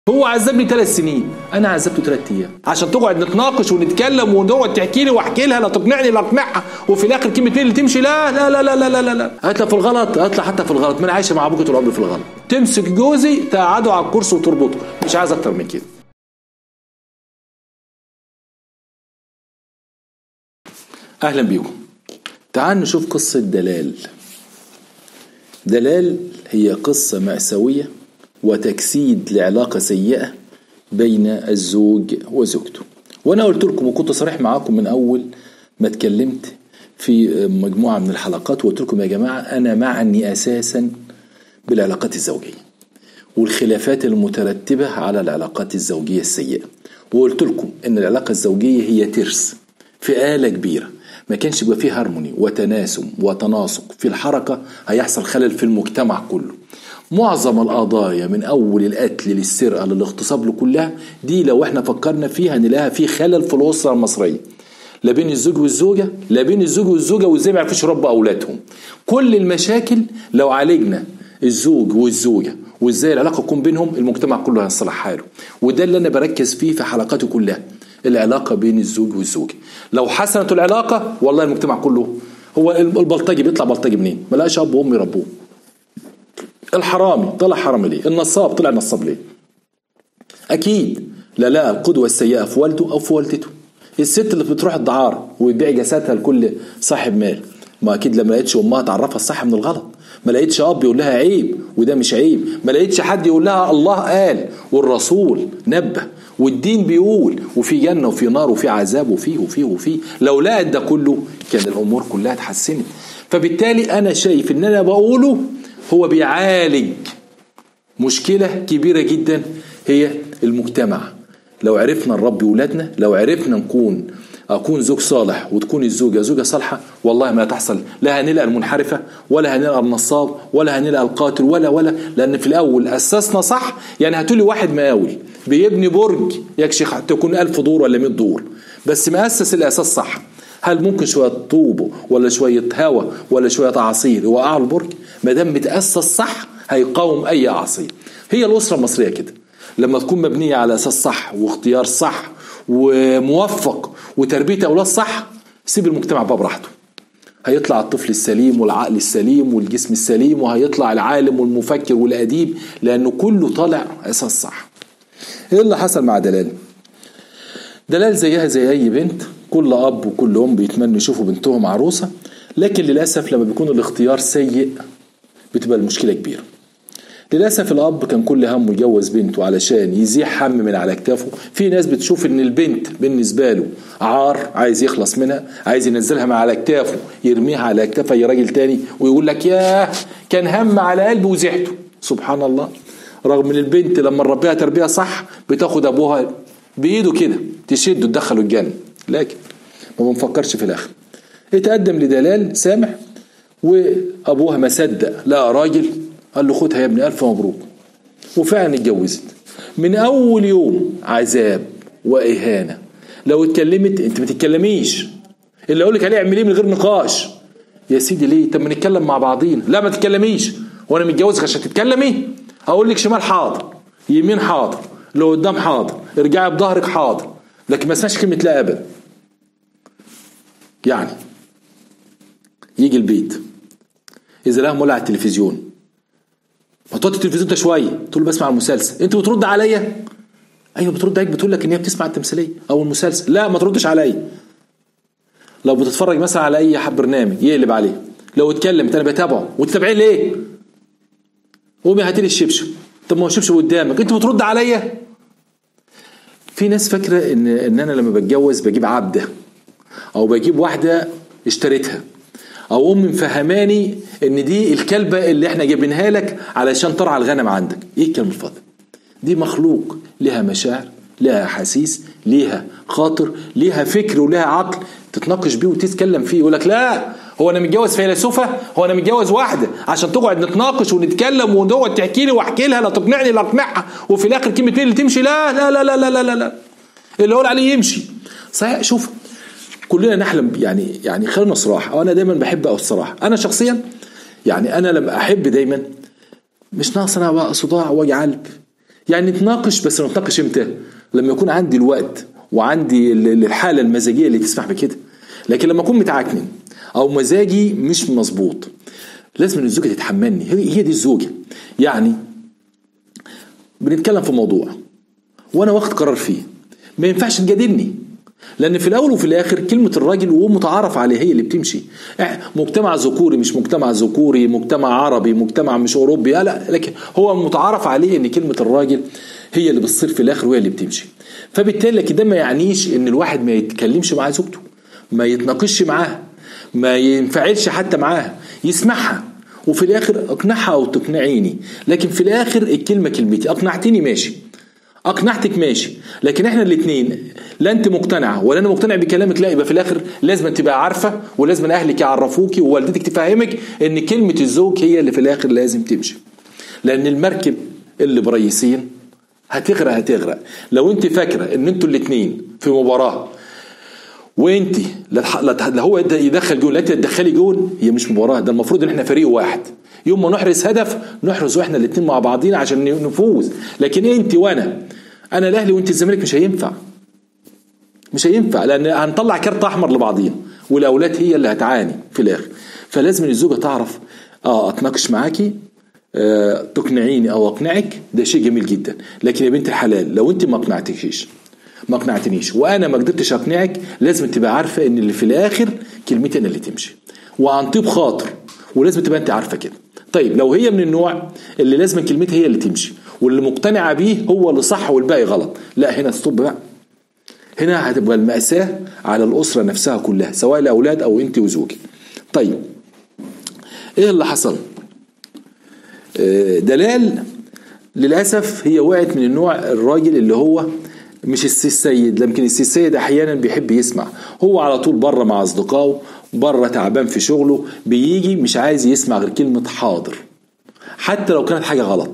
هو عذبني ثلاث سنين انا عذبته ثلاث ايام عشان تقعد نتناقش ونتكلم ونقعد تحكي لي واحكي لها لا تقنعني لا اقنعها وفي الاخر كلمتين اللي تمشي لا لا لا لا لا لا لا, لا. هطلع في الغلط هطلع حتى في الغلط ما انا عايشه مع ابوك طول عمري في الغلط تمسك جوزي تقعده على الكرسي وتربطه مش عايز اكتر من كده اهلا بيكم تعال نشوف قصه دلال دلال هي قصه مأساويه وتجسيد لعلاقة سيئة بين الزوج وزوجته وانا قلت لكم وكنت صريح معاكم من اول ما اتكلمت في مجموعة من الحلقات وقلت لكم يا جماعة انا معني اساسا بالعلاقات الزوجية والخلافات المترتبة على العلاقات الزوجية السيئة وقلت لكم ان العلاقة الزوجية هي ترس في آلة كبيرة ما كانش يبقى فيه هارموني وتناسم وتناسق في الحركة هيحصل خلل في المجتمع كله معظم القضايا من اول القتل للسرقه للاغتصاب لكلها دي لو احنا فكرنا فيها نلاقيها في خلل في الاسره المصريه لا بين الزوج والزوجه لا بين الزوج والزوجه وازاي ما يعرفوش يربوا اولادهم كل المشاكل لو عالجنا الزوج والزوجه وازاي العلاقه تكون بينهم المجتمع كله هيصلح حاله وده اللي انا بركز فيه في حلقاتي كلها العلاقه بين الزوج والزوجه لو حسنت العلاقه والله المجتمع كله هو البلطجي بيطلع بلطجي منين؟ ما لقاش اب وام يربوه الحرامي طلع حرامي ليه النصاب طلع نصاب ليه اكيد لا لا القدوه السيئه في والده او في والدته الست اللي بتروح الدعاره وتبيع جسدها لكل صاحب مال ما اكيد لما لقيتش امها تعرفها الصح من الغلط ما لقيتش اب يقول لها عيب وده مش عيب ما لقيتش حد يقول لها الله قال والرسول نبه والدين بيقول وفي جنه وفي نار وفي عذاب وفيه وفيه وفيه لو لقت ده كله كان الامور كلها اتحسنت فبالتالي انا شايف ان انا بقوله هو بيعالج مشكلة كبيرة جدا هي المجتمع لو عرفنا نربي ولادنا لو عرفنا نكون أكون زوج صالح وتكون الزوجة زوجة صالحة والله ما تحصل لا هنلقى المنحرفة ولا هنلقى النصاب ولا هنلقى القاتل ولا ولا لأن في الأول أسسنا صح يعني هتقولي واحد مقاول بيبني برج يكشي تكون ألف دور ولا 100 دور بس مأسس الأساس صح هل ممكن شوية طوب ولا شوية هواء ولا شوية أعاصير يوقعوا البرج ما دام متأسس صح هيقاوم أي أعاصير هي الأسرة المصرية كده لما تكون مبنية على أساس صح واختيار صح وموفق وتربية أولاد صح سيب المجتمع بقى براحته هيطلع الطفل السليم والعقل السليم والجسم السليم وهيطلع العالم والمفكر والأديب لأنه كله طالع أساس صح إيه اللي حصل مع دلال دلال زيها زي أي بنت كل أب وكل أم بيتمنوا يشوفوا بنتهم عروسة لكن للأسف لما بيكون الاختيار سيء بتبقى المشكلة كبيرة للأسف الأب كان كل همه يجوز بنته علشان يزيح هم من على كتافه في ناس بتشوف إن البنت بالنسبة له عار عايز يخلص منها عايز ينزلها من على كتافه يرميها على كتاف أي راجل تاني ويقول لك ياه كان هم على قلبي وزحته سبحان الله رغم ان البنت لما نربيها تربيه صح بتاخد ابوها بايده كده تشده تدخله الجنه لكن ما بنفكرش في الاخر اتقدم لدلال سامح وابوها ما صدق لقى راجل قال له خدها يا ابني الف مبروك وفعلا اتجوزت من اول يوم عذاب واهانه لو اتكلمت انت ما تتكلميش اللي اقول لك عليه اعمليه من غير نقاش يا سيدي ليه طب ما نتكلم مع بعضينا لا ما تتكلميش وانا متجوزك عشان تتكلمي اقول لك شمال حاضر يمين حاضر لو قدام حاضر ارجعي بظهرك حاضر لكن ما اسمعش كلمه لا ابدا يعني يجي البيت اذا لها مولع التلفزيون ما توطي التلفزيون ده شويه تقول له بسمع المسلسل انت بترد عليا ايوه بترد عليك بتقول لك ان هي بتسمع التمثيليه او المسلسل لا ما تردش عليا لو بتتفرج مثلا على اي برنامج يقلب عليه لو اتكلم انا بتابعه وتتابعيه ليه قومي هاتي لي الشبشب طب ما هو الشبشب قدامك انت بترد عليا في ناس فاكره ان ان انا لما بتجوز بجيب عبده او بجيب واحده اشتريتها او ام مفهماني ان دي الكلبه اللي احنا جايبينها لك علشان ترعى الغنم عندك ايه الكلام الفاضي دي مخلوق لها مشاعر لها احاسيس ليها خاطر ليها فكر ولها عقل تتناقش بيه وتتكلم فيه يقول لك لا هو انا متجوز فيلسوفه هو انا متجوز واحده عشان تقعد نتناقش ونتكلم ونقعد تحكي لي واحكي لها لا تقنعني لا اقنعها وفي الاخر كلمتين اللي تمشي لا لا لا لا لا لا لا, لا. اللي اقول عليه يمشي صحيح شوف كلنا نحلم يعني يعني خلينا صراحه انا دايما بحب الصراحه انا شخصيا يعني انا لما احب دايما مش ناقص انا بقى صداع وجع قلب يعني نتناقش بس نتناقش امتى لما يكون عندي الوقت وعندي الحالة المزاجية اللي تسمح بكده لكن لما أكون متعكنن أو مزاجي مش مظبوط لازم الزوجة تتحملني هي دي الزوجة يعني بنتكلم في موضوع وانا واخد قرار فيه ما ينفعش تجادلني لان في الاول وفي الاخر كلمه الراجل وهو متعارف عليه هي اللي بتمشي مجتمع ذكوري مش مجتمع ذكوري مجتمع عربي مجتمع مش اوروبي لا لكن هو متعارف عليه ان كلمه الراجل هي اللي بتصير في الاخر وهي اللي بتمشي فبالتالي لكن ده ما يعنيش ان الواحد ما يتكلمش مع زوجته ما يتناقشش معاها ما ينفعلش حتى معاها يسمعها وفي الاخر اقنعها او تقنعيني لكن في الاخر الكلمه كلمتي اقنعتني ماشي اقنعتك ماشي لكن احنا الاثنين لا انت مقتنعه ولا انا مقتنع بكلامك لا يبقى في الاخر لازم تبقى عارفه ولازم اهلك يعرفوكي ووالدتك تفهمك ان كلمه الزوج هي اللي في الاخر لازم تمشي لان المركب اللي بريسين هتغرق هتغرق لو انت فاكره ان انتوا الاثنين في مباراه وانت لا هو يدخل جول لا انت تدخلي جول هي مش مباراه ده المفروض ان احنا فريق واحد يوم ما نحرز هدف نحرز واحنا الاثنين مع بعضينا عشان نفوز لكن انت وانا انا الاهلي وانت الزمالك مش هينفع مش هينفع لان هنطلع كارت احمر لبعضينا والاولاد هي اللي هتعاني في الاخر فلازم الزوجه تعرف اه اتناقش معاكي آه تقنعيني او اقنعك ده شيء جميل جدا لكن يا بنت الحلال لو انت ما اقنعتكيش ما اقنعتنيش وانا ما قدرتش اقنعك لازم تبقى عارفه ان اللي في الاخر كلمتي انا اللي تمشي وعن طيب خاطر ولازم تبقى انت عارفه كده طيب لو هي من النوع اللي لازم كلمتها هي اللي تمشي واللي مقتنعه بيه هو اللي صح والباقي غلط لا هنا ستوب بقى هنا هتبقى المأساة على الأسرة نفسها كلها سواء الأولاد أو أنت وزوجك طيب إيه اللي حصل آه، دلال للأسف هي وقعت من النوع الراجل اللي هو مش السي السيد لكن السي السيد احيانا بيحب يسمع هو على طول بره مع اصدقائه بره تعبان في شغله بيجي مش عايز يسمع غير كلمه حاضر حتى لو كانت حاجه غلط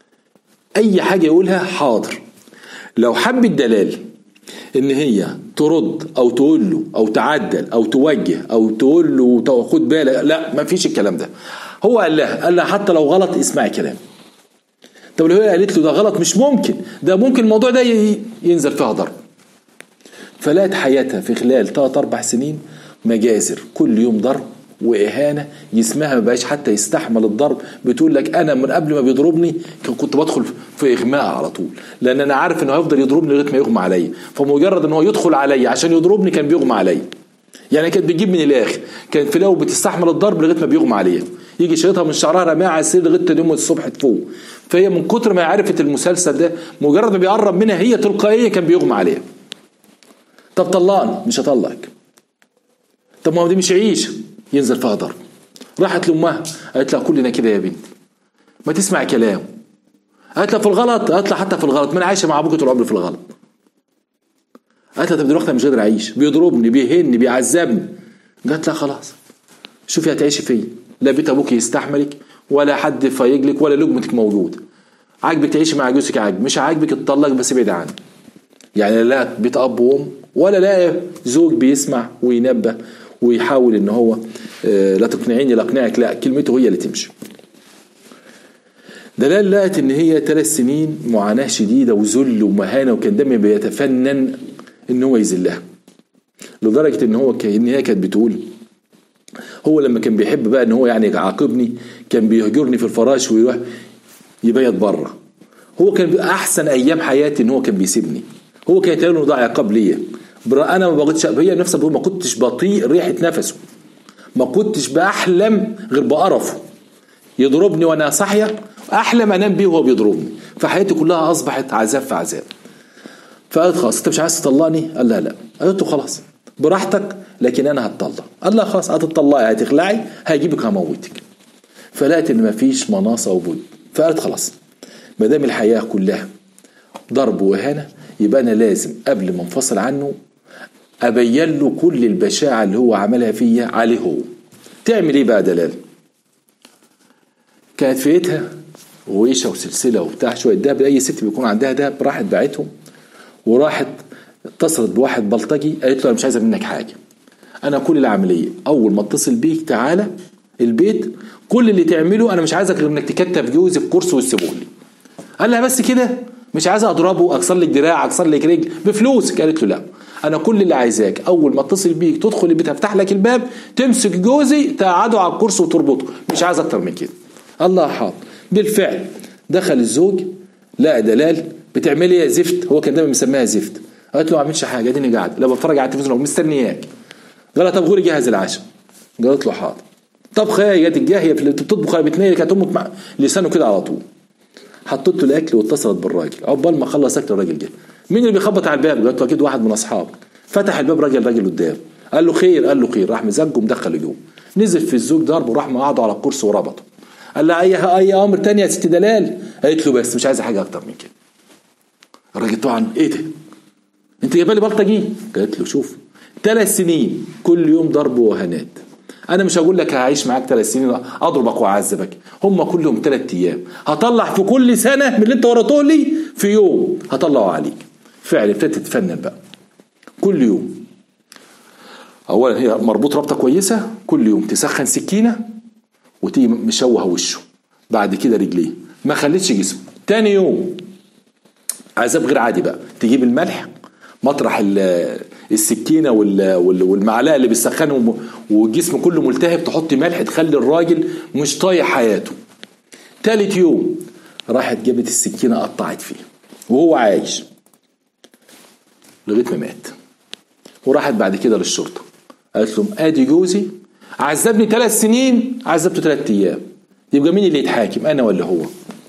اي حاجه يقولها حاضر لو حب الدلال ان هي ترد او تقول له او تعدل او توجه او تقول له خد بالك لا ما فيش الكلام ده هو قال لها قال لها حتى لو غلط اسمعي كلامي طب لو هي قالت له ده غلط مش ممكن ده ممكن الموضوع ده ينزل فيها ضرب فلقت حياتها في خلال ثلاث اربع سنين مجازر كل يوم ضرب واهانه جسمها ما بقاش حتى يستحمل الضرب بتقول لك انا من قبل ما بيضربني كنت بدخل في اغماء على طول لان انا عارف انه هيفضل يضربني لغايه ما يغمى عليا فمجرد ان هو يدخل عليا عشان يضربني كان بيغمى عليا يعني كانت بتجيب من الاخر كانت في الاول بتستحمل الضرب لغايه ما بيغمى عليها يجي شريطها من شعرها رماها على السرير لغايه تاني يوم الصبح تفوق فهي من كتر ما عرفت المسلسل ده مجرد ما بيقرب منها هي تلقائيه كان بيغمى عليها طب طلقني مش هطلقك طب ما هو دي مش عيش ينزل فيها ضرب راحت لامها قالت لها كلنا كده يا بنت ما تسمع كلام قالت لها في الغلط قالت لها حتى في الغلط ما انا عايشه مع ابوك طول عمري في الغلط قالت لها طب دلوقتي انا مش قادر اعيش بيضربني بيهني بيعذبني قالت لها خلاص شوفي هتعيشي فين لا بيت ابوك يستحملك ولا حد فايجلك ولا لقمتك موجود عاجبك تعيشي مع جوزك عاجب مش عاجبك اتطلق بس ابعد عنه يعني لا بيت اب وام ولا لا زوج بيسمع وينبه ويحاول ان هو آه، لا تقنعيني لا اقنعك لا كلمته هي اللي تمشي دلال لقت ان هي ثلاث سنين معاناه شديده وذل ومهانه وكان دايما بيتفنن ان هو يذلها لدرجه ان هو ان هي كانت بتقول هو لما كان بيحب بقى ان هو يعني يعاقبني كان بيهجرني في الفراش ويروح يبيت بره هو كان احسن ايام حياتي ان هو كان بيسيبني هو كان يتقال انه ده عقاب ليا انا ما بقتش هي نفسها بتقول ما كنتش بطيء ريحه نفسه ما كنتش بحلم غير بقرفه يضربني وانا صاحيه احلم انام بيه وهو بيضربني فحياتي كلها اصبحت عذاب في عذاب فقالت خلاص انت مش عايز تطلقني قال لا لا قالت له خلاص براحتك لكن انا هتطلق قال لها خلاص هتطلقي هتخلعي هجيبك هموتك فلقت ان مفيش مناصه وبد فقالت خلاص ما دام الحياه كلها ضرب واهانه يبقى انا لازم قبل ما انفصل عنه ابين له كل البشاعه اللي هو عملها فيا عليه هو تعمل ايه بقى دلال كانت في ايدها ويشه وسلسله وبتاع شويه دهب اي ست بيكون عندها دهب راحت باعتهم وراحت اتصلت بواحد بلطجي قالت له انا مش عايزه منك حاجه انا كل العمليه اول ما اتصل بيك تعالى البيت كل اللي تعمله انا مش عايزك غير انك تكتب جوزي في كورس وتسيبه لي قال لها بس كده مش عايز اضربه اكسر لك دراع اكسر لك رجل بفلوس قالت له لا انا كل اللي عايزاك اول ما اتصل بيك تدخل البيت افتح لك الباب تمسك جوزي تقعده على الكرسي وتربطه مش عايز اكتر من كده الله حاضر بالفعل دخل الزوج لقى دلال بتعمل ايه يا زفت هو كان دايما مسميها زفت قالت له ما اعملش حاجه اديني قاعد لا بتفرج على التلفزيون مستنياك قال لها طب غوري جهز العشاء قالت له حاضر طب خيا جت الجاهيه في اللي بتطبخ يا بتنيل كانت امك مع لسانه كده على طول حطيت له الاكل واتصلت بالراجل عقبال ما خلص اكل الراجل جه مين اللي بيخبط على الباب قالت له اكيد واحد من اصحابك فتح الباب راجل راجل قدام قال له خير قال له خير راح مزجه ومدخل اليوم نزل في الزوج ضربه وراح مقعده على الكرسي وربطه قال لها اي اي امر تاني يا ست دلال قالت له بس مش عايزه حاجه اكتر من كده الراجل طبعا ايه ده انت جايبه لي بلطجي قالت له شوف ثلاث سنين كل يوم ضرب وهنات انا مش هقول لك هعيش معاك ثلاث سنين اضربك واعذبك هم كلهم ثلاث ايام هطلع في كل سنه من اللي انت ورطوه لي في يوم هطلعه عليك فعلا ابتدت تتفنن بقى كل يوم اولا هي مربوط ربطه كويسه كل يوم تسخن سكينه وتيجي مشوه وشه بعد كده رجليه ما خلتش جسمه تاني يوم عذاب غير عادي بقى تجيب الملح مطرح السكينه والمعلقه اللي بتسخنهم والجسم كله ملتهب تحط ملح تخلي الراجل مش طايق حياته تالت يوم راحت جابت السكينه قطعت فيه وهو عايش لغايه ما مات وراحت بعد كده للشرطه قالت لهم ادي جوزي عذبني ثلاث سنين عذبته ثلاث ايام يبقى مين اللي يتحاكم انا ولا هو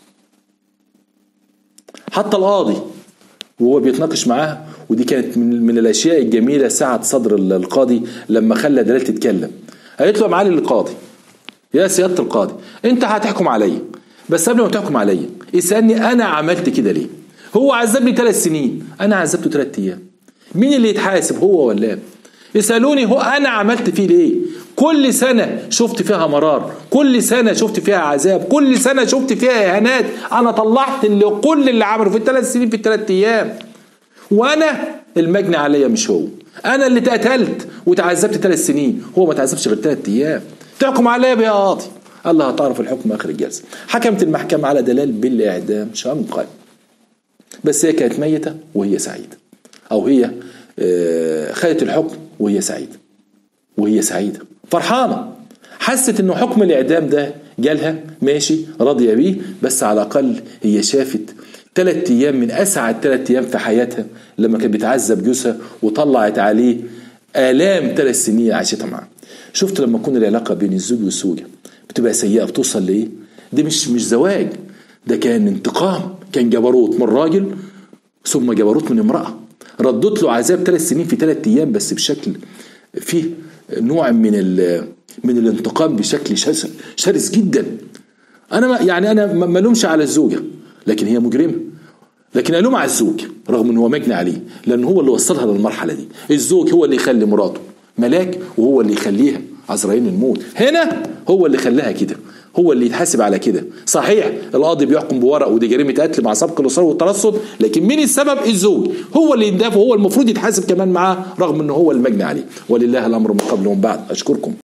حتى القاضي وهو بيتناقش معاه ودي كانت من, من الاشياء الجميله سعه صدر القاضي لما خلى دلال تتكلم قالت له يا معالي القاضي يا سياده القاضي انت هتحكم عليا بس قبل ما تحكم عليا اسالني انا عملت كده ليه هو عذبني ثلاث سنين انا عذبته ثلاث ايام مين اللي يتحاسب هو ولا يسالوني هو انا عملت فيه ليه كل سنة شفت فيها مرار كل سنة شفت فيها عذاب كل سنة شفت فيها إهانات أنا طلعت اللي كل اللي عمله في الثلاث سنين في الثلاث أيام وأنا المجني عليا مش هو أنا اللي اتقتلت وتعذبت ثلاث سنين هو ما تعذبش غير ثلاث أيام تحكم عليا يا قاضي الله هتعرف الحكم آخر الجلسة حكمت المحكمة على دلال بالإعدام شنقا بس هي كانت ميتة وهي سعيدة أو هي خدت الحكم وهي سعيدة وهي سعيدة فرحانة حست انه حكم الاعدام ده جالها ماشي راضية بيه بس على الاقل هي شافت ثلاث ايام من اسعد ثلاث ايام في حياتها لما كانت بتعذب جوزها وطلعت عليه الام ثلاث سنين عاشتها معاه شفت لما تكون العلاقة بين الزوج والزوجة بتبقى سيئة بتوصل لايه ده مش مش زواج ده كان انتقام كان جبروت من راجل ثم جبروت من امرأة ردت له عذاب ثلاث سنين في ثلاث ايام بس بشكل فيه نوع من من الانتقام بشكل شرس جدا انا ما يعني انا ما لومش على الزوجه لكن هي مجرمه لكن الوم على الزوج رغم ان هو مجني عليه لان هو اللي وصلها للمرحله دي الزوج هو اللي يخلي مراته ملاك وهو اللي يخليها عزرائيل الموت هنا هو اللي خلاها كده هو اللي يتحاسب على كده صحيح القاضي بيحكم بورق ودي جريمه قتل مع سبق الاصرار والترصد لكن مين السبب الزوج هو اللي يندافع هو المفروض يتحاسب كمان معاه رغم انه هو المجني عليه ولله الامر من قبل ومن بعد اشكركم